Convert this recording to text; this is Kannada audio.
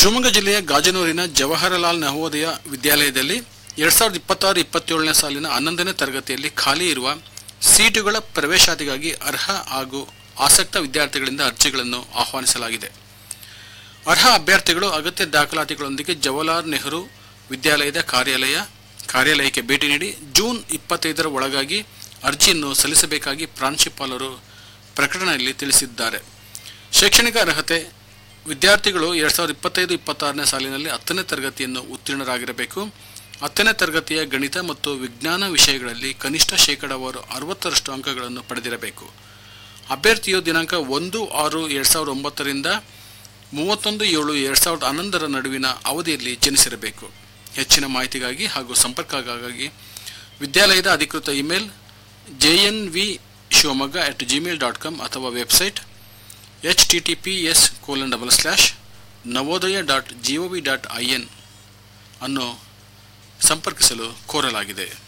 ಶಿವಮೊಗ್ಗ ಜಿಲ್ಲೆಯ ಗಾಜನೂರಿನ ಜವಾಹರಲಾಲ್ ನವೋದಯ ವಿದ್ಯಾಲಯದಲ್ಲಿ ಎರಡ್ ಸಾವಿರದ ಇಪ್ಪತ್ತಾರು ಇಪ್ಪತ್ತೇಳನೇ ಸಾಲಿನ ಹನ್ನೊಂದನೇ ತರಗತಿಯಲ್ಲಿ ಖಾಲಿ ಇರುವ ಸೀಟುಗಳ ಪ್ರವೇಶಾತಿಗಾಗಿ ಅರ್ಹ ಹಾಗೂ ಆಸಕ್ತ ವಿದ್ಯಾರ್ಥಿಗಳಿಂದ ಅರ್ಜಿಗಳನ್ನು ಆಹ್ವಾನಿಸಲಾಗಿದೆ ಅರ್ಹ ಅಭ್ಯರ್ಥಿಗಳು ಅಗತ್ಯ ದಾಖಲಾತಿಗಳೊಂದಿಗೆ ಜವಾಹರ್ಲಾಲ್ ನೆಹರು ವಿದ್ಯಾಲಯದ ಕಾರ್ಯಾಲಯ ಕಾರ್ಯಾಲಯಕ್ಕೆ ಭೇಟಿ ನೀಡಿ ಜೂನ್ ಇಪ್ಪತ್ತೈದರ ಒಳಗಾಗಿ ಅರ್ಜಿಯನ್ನು ಸಲ್ಲಿಸಬೇಕಾಗಿ ಪ್ರಾಂಶುಪಾಲರು ಪ್ರಕಟಣೆಯಲ್ಲಿ ತಿಳಿಸಿದ್ದಾರೆ ಶೈಕ್ಷಣಿಕ ಅರ್ಹತೆ ವಿದ್ಯಾರ್ಥಿಗಳು ಎರಡ್ ಸಾವಿರದ ಇಪ್ಪತ್ತೈದು ಇಪ್ಪತ್ತಾರನೇ ಸಾಲಿನಲ್ಲಿ ಹತ್ತನೇ ತರಗತಿಯನ್ನು ಉತ್ತೀರ್ಣರಾಗಿರಬೇಕು ಹತ್ತನೇ ತರಗತಿಯ ಗಣಿತ ಮತ್ತು ವಿಜ್ಞಾನ ವಿಷಯಗಳಲ್ಲಿ ಕನಿಷ್ಠ ಶೇಕಡಾವಾರು ಅರವತ್ತರಷ್ಟು ಅಂಕಗಳನ್ನು ಪಡೆದಿರಬೇಕು ಅಭ್ಯರ್ಥಿಯು ದಿನಾಂಕ ಒಂದು ಆರು ಎರಡ್ ಸಾವಿರದ ಒಂಬತ್ತರಿಂದ ಮೂವತ್ತೊಂದು ಏಳು ಎರಡ್ ಸಾವಿರದ ಹನ್ನೊಂದರ ನಡುವಿನ ಅವಧಿಯಲ್ಲಿ ಜನಿಸಿರಬೇಕು ಹೆಚ್ಚಿನ ಮಾಹಿತಿಗಾಗಿ ಹಾಗೂ ಸಂಪರ್ಕಕ್ಕಾಗಿ ವಿದ್ಯಾಲಯದ ಅಧಿಕೃತ email J N V Shivamogga at Gmail dot com ಅಥವಾ website H T T P S colon double slash Navodaya dot G O V dot I N ಅನ್ನು ಸಂಪರ್ಕಿಸಲು ಕೋರಲಾಗಿದೆ